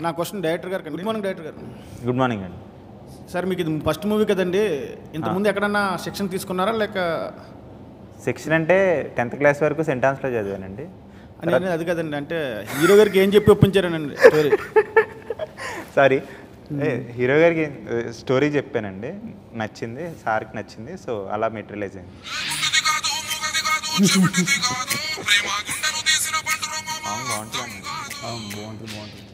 నా question director గారు good morning director గారు గుడ్ మార్నింగ్ అండి సార్ మీకు ఇది ఫస్ట్ మూవీ కదండి ఇంతకుముందు ఎక్కడన్నా శిక్షణ తీసుకున్నారా లేక సెక్షన్ అంటే టెన్త్ క్లాస్ వరకు సెంటాన్స్లో చదివానండి అని అనేది అది కదండి అంటే హీరో గారికి ఏం చెప్పి ఒప్పించారనండి స్టోరీ సారీ హీరో గారికి స్టోరీ చెప్పానండి నచ్చింది సార్కి నచ్చింది సో అలా మెటీరియలైజ్ అయింది అవును, బాగుంటుందండి. బాగుంటుంది బాగుంటుంది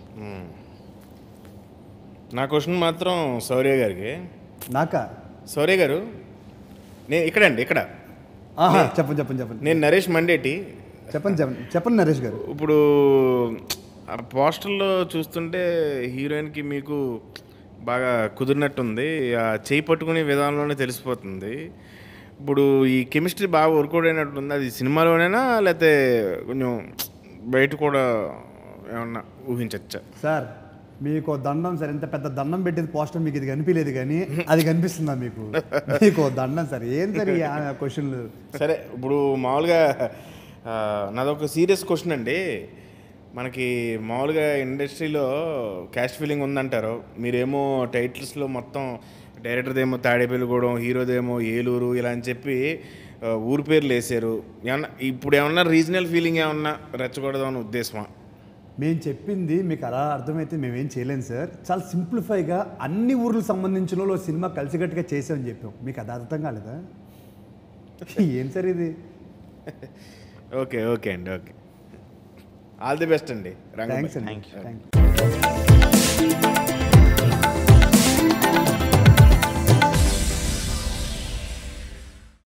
నా క్వశ్చన్ మాత్రం శౌర్య గారికి నాకా శౌర్య గారు నేను ఇక్కడండి ఇక్కడ ఆహా చెప్పండి చెప్పండి చెప్పండి నేను నరేష్ మండేటి చెప్పండి చెప్పండి చెప్పండి నరేష్ గారు ఇప్పుడు ఆ పోస్టర్లో చూస్తుంటే హీరోయిన్కి మీకు బాగా కుదిరినట్టుంది ఆ చేయి పట్టుకునే విధానంలోనే తెలిసిపోతుంది ఇప్పుడు ఈ కెమిస్ట్రీ బాగా వర్కౌట్ అయినట్టుంది అది సినిమాలోనేనా లేకపోతే కొంచెం బయట కూడా ఏమన్నా ఊహించచ్చా సార్ మీకు దండం సార్ ఎంత పెద్ద దండం పెట్టేది పోస్టర్ మీకు ఇది కనిపించలేదు కానీ అది కనిపిస్తుందా మీకు మీకు దండం సార్ ఏం సార్ ఈ క్వశ్చన్లు సరే ఇప్పుడు మామూలుగా ఆ, నాదొక సీరియస్ క్వశ్చన్ అండి మనకి మామూలుగా ఇండస్ట్రీలో క్యాష్ ఫీలింగ్ ఉందంటారు మీరేమో టైటిల్స్లో మొత్తం డైరెక్టర్దేమో తాడేపల్లిగూడెం హీరోదేమో ఏలూరు ఇలా అని చెప్పి ఆ, ఊరు పేర్లు వేసారు ఏమన్నా ఇప్పుడు ఏమన్నా రీజనల్ ఫీలింగ్ ఏమన్నా రెచ్చగొడదామని ఉద్దేశమా మేము చెప్పింది మీకు అలా అర్థమైతే మేమేం చేయలేం సార్ చాలా సింప్లిఫైగా అన్ని ఊర్లకు సంబంధించిన వాళ్ళు సినిమా కలిసికట్టుగా చేసామని చెప్పాం మీకు అది అర్థం కాలేదా ఏం సార్ ఇది ఓకే ఓకే అండి ఓకే ఆల్ ది బెస్ట్ అండి రంగ థ్యాంక్స్ అండి Thank you. Thank you